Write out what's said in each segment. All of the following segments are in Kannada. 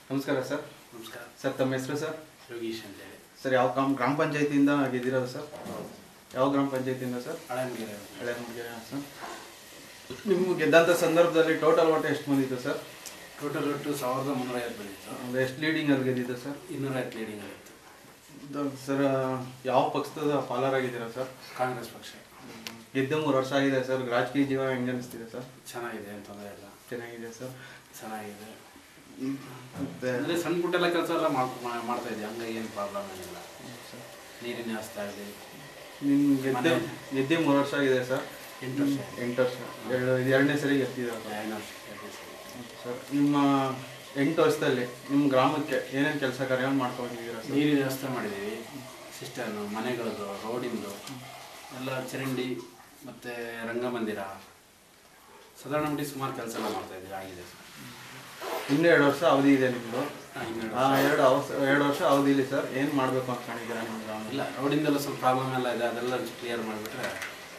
ನಮಸ್ಕಾರ ಸರ್ ನಮಸ್ಕಾರ ಸರ್ ತಮ್ಮ ಹೆಸರು ಸರ್ ಯೋಗೀಶ್ ಅಂತೇಳಿ ಸರ್ ಯಾವ ಗ್ರಾಮ ಗ್ರಾಮ ಪಂಚಾಯತಿಯಿಂದ ಗೆದ್ದಿರೋದು ಸರ್ ಯಾವ ಗ್ರಾಮ ಪಂಚಾಯತಿಯಿಂದ ಸರ್ ಹಳೆಮಗೆರೆ ಹಳೆ ಮುಗಿಯ ಸರ್ ನಿಮ್ಗೆ ಗೆದ್ದಂಥ ಸಂದರ್ಭದಲ್ಲಿ ಟೋಟಲ್ ಒಟ್ಟು ಎಷ್ಟು ಬಂದಿತ್ತು ಸರ್ ಟೋಟಲ್ ಒಟ್ಟು ಸಾವಿರದ ಮುನ್ನೂರ ಐವತ್ತು ಬಂದಿತ್ತು ಒಂದು ಎಷ್ಟು ಲೀಡಿಂಗ್ ಅಲ್ಲಿ ಗೆದ್ದಿದ್ದು ಸರ್ ಇನ್ನೂರ ಐವತ್ತು ಲೀಡಿಂಗ್ ಆಗಿತ್ತು ಇದು ಸರ್ ಯಾವ ಪಕ್ಷದ ಪಾಲರಾಗಿದ್ದೀರಾ ಸರ್ ಕಾಂಗ್ರೆಸ್ ಪಕ್ಷ ಗೆದ್ದ ಮೂರು ವರ್ಷ ಆಗಿದೆ ಸರ್ ರಾಜಕೀಯ ಜೀವನ ಹೆಂಗೆ ಅನಿಸ್ತಿದೆ ಸರ್ ಚೆನ್ನಾಗಿದೆ ಏನು ತೊಂದರೆ ಇಲ್ಲ ಚೆನ್ನಾಗಿದೆ ಸರ್ ಚೆನ್ನಾಗಿದೆ ಮತ್ತೆ ಅಂದರೆ ಸಣ್ಣ ಪುಟ್ಟ ಎಲ್ಲ ಕೆಲಸ ಎಲ್ಲ ಮಾಡ್ ಮಾ- ಮಾಡ್ತಾ ಇದ್ದೆ ಹಂಗಾಗಿ ಏನು ಪ್ರಾಬ್ಲಮ್ ಏನಿಲ್ಲ ನೀರಿನ ವ್ಯವಸ್ಥೆ ಆಗಲಿ ನಿಮ್ಮ ಗೆದ್ದೆ ಗೆದ್ದೆ ಮೂರು ವರ್ಷ ಆಗಿದೆ ಸರ್ ಎಂಟು ವರ್ಷ ಎಂಟು ವರ್ಷ ಎರಡು ಇದು ಎರಡನೇ ಸರಿ ಗೆದ್ದಿದ್ದಾರೆ ಸರ್ ಐದು ವರ್ಷ ಎರಡನೇ ಸರಿ. ಸರ್ ನಿಮ್ಮ ಎಂಟು ವರ್ಷದಲ್ಲಿ ನಿಮ್ಮ ಗ್ರಾಮಕ್ಕೆ ಏನೇನು ಕೆಲಸ ಕಾರ್ಯಗಳು ಮಾಡ್ಕೊಂಡಿದ್ದೀರಾ ಸರ್ ನೀರಿನ ವ್ಯವಸ್ಥೆ ಮಾಡಿದ್ದೀವಿ ಸಿಸ್ಟರ್ನು ಮನೆಗಳದ್ದು ರೋಡಿಂದು ಎಲ್ಲ ಚರಂಡಿ ಮತ್ತು ರಂಗಮಂದಿರ ಸಾಧಾರಣ ಮಟ್ಟಿಗೆ ಸುಮಾರು ಕೆಲಸ ಎಲ್ಲ ಮಾಡ್ತಾ ಇದ್ದೀವಿ ಆಗಿದೆ ಸರ್ ಇನ್ನೂ ಎರಡು ವರ್ಷ ಅವಧಿ ಇದೆ ನಿಮ್ಮದು ಆ, ಇನ್ನೆರಡು ಆ ಎರಡು ಅವಸ ಎರಡು ವರ್ಷ ಅವಧಿಲಿ ಸರ್ ಏನು ಮಾಡಬೇಕು ಅನ್ಕೊಂಡಿದ್ದೀರಾ ನಿಮ್ಮ ಗ್ರಾಮ ಇಲ್ಲ ರೋಡಿಂದೆಲ್ಲ ಸ್ವಲ್ಪ ಪ್ರಾಬ್ಲಮ್ ಎಲ್ಲ ಇದೆ ಅದೆಲ್ಲ ಕ್ಲಿಯರ್ ಮಾಡಿಬಿಟ್ರೆ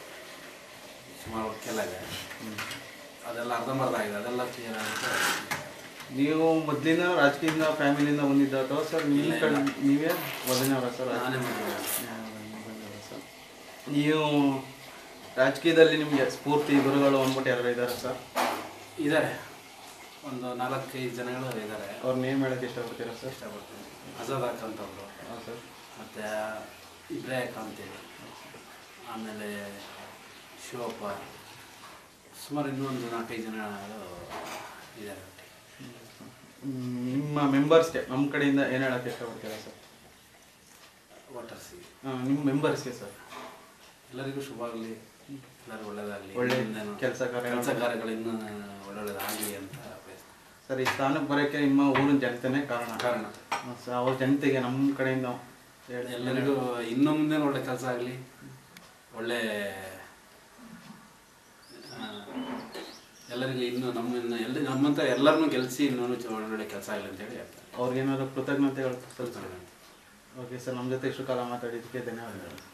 ಸುಮಾರು ವರ್ಕೆಲ್ಲ ಇದೆ ಅದೆಲ್ಲ ಅರ್ಧಂಬರ್ಧ ಆಗಿದೆ ಅದೆಲ್ಲ ಕ್ಲಿಯರ್ ಆಗುತ್ತೆ ನೀವು ಮೊದಲಿನ ರಾಜಕೀಯದಿಂದ ಫ್ಯಾಮಿಲಿಯಿಂದ ಬಂದಿದ್ದ ಅಥವಾ ಸರ್ ನಿಮ್ಮ ಇಲ್ಲ, ಕಡೆ ನೀವೇ ಮೊದಲನೇವರ ಸರ್ ನಾನೇ ಮಾಡಿದೆ ಮೊದಲನೇವರ ಸರ್ ನೀವು ರಾಜಕೀಯದಲ್ಲಿ ನಿಮಗೆ ಸ್ಫೂರ್ತಿ ಗುರುಗಳು ಅಂದ್ಬಿಟ್ಟು ಯಾರು ಇದ್ದಾರೆ ಸರ್ ಇದ್ದಾರೆ ಒಂದು ನಾಲ್ಕೈದು ಜನಗಳು ಇದ್ದಾರೆ ಅವ್ರ ನೇಮ್ ಹೇಳಕ್ಕೆ ಇಷ್ಟಪಡ್ತೀರಾ ಸರ್ ಇಷ್ಟಪಡ್ತೀನಿ ಅಜಾದ್ ಅಂತವ್ರು ಹಾಂ ಸರ್ ಮತ್ತು ಇಬ್ರಾಯಕ್ ಅಂತೇಳಿ ಆಮೇಲೆ ಶಿವಪ್ಪ ಸುಮಾರು ಇನ್ನೊಂದು ನಾಲ್ಕೈದು ಜನ ಇದ್ದಾರೆ ಮ್, ನಿಮ್ಮ ಮೆಂಬರ್ಸ್ಗೆ ನಮ್ಮ ಕಡೆಯಿಂದ ಏನು ಹೇಳಕ್ಕೆ ಇಷ್ಟಪಡ್ತೀರಾ ಸರ್ ವಾಟರ್ಸಿಗೆ ಆ, ನಿಮ್ಮ ಮೆಂಬರ್ಸ್ಗೆ ಸರ್ ಎಲ್ಲರಿಗೂ ಶುಭ ಆಗಲಿ ಎಲ್ಲರಿಗೂ ಒಳ್ಳೇದಾಗಲಿ ಒಳ್ಳೆ ಕೆಲ್ಸ ಕಾರ್ಯ ಕೆಲಸ ಕಾರ್ಯಗಳು ಇನ್ನೂ ಒಳ್ಳೊಳ್ಳೇದಾಗಲಿ ಅಂತ ಬಯಸ್ತೀನಿ. ಸರ್ ಈ ಸ್ಥಾನಕ್ಕೆ ಬರೋಕ್ಕೆ ನಿಮ್ಮ ಊರಿನ ಜನತೆನೇ ಕಾರಣ ಕಾರಣ ಹ್ಮ್, ಸರ್ ಅವ್ರ ಜನತೆಗೆ ನಮ್ಮ ಕಡೆಯಿಂದ ಹೇಳಿ ಎಲ್ಲರಿಗೂ ಇನ್ನು ಮುಂದೆ ಒಳ್ಳೆ ಕೆಲಸ ಆಗಲಿ ಒಳ್ಳೆ ಆ, ಎಲ್ಲರಿಗೂ ಇನ್ನು ನಮ್ಮನ್ನ ಎಲ್ಲ ನಮ್ಮಂತ ಎಲ್ಲರನ್ನೂ ಗೆಲ್ಲಿಸಿ ಇನ್ನೂ ಒಳ್ಳೊಳ್ಳೆ ಕೆಲಸ ಆಗಲಿ ಅಂತೇಳಿ ಹೇಳ್ತಾರೆ ಅವ್ರಿಗೇನಾದ್ರು ಕೃತಜ್ಞತೆಗಳು ಸಲ್ಲಿಸ್ತಾರೆ ಓಕೆ ಸರ್ ನಮ್ಮ ಜೊತೆ ಇಷ್ಟು ಕಾಲ ಮಾತಾಡಿದ್ದಕ್ಕೆ ಧನ್ಯವಾದಗಳು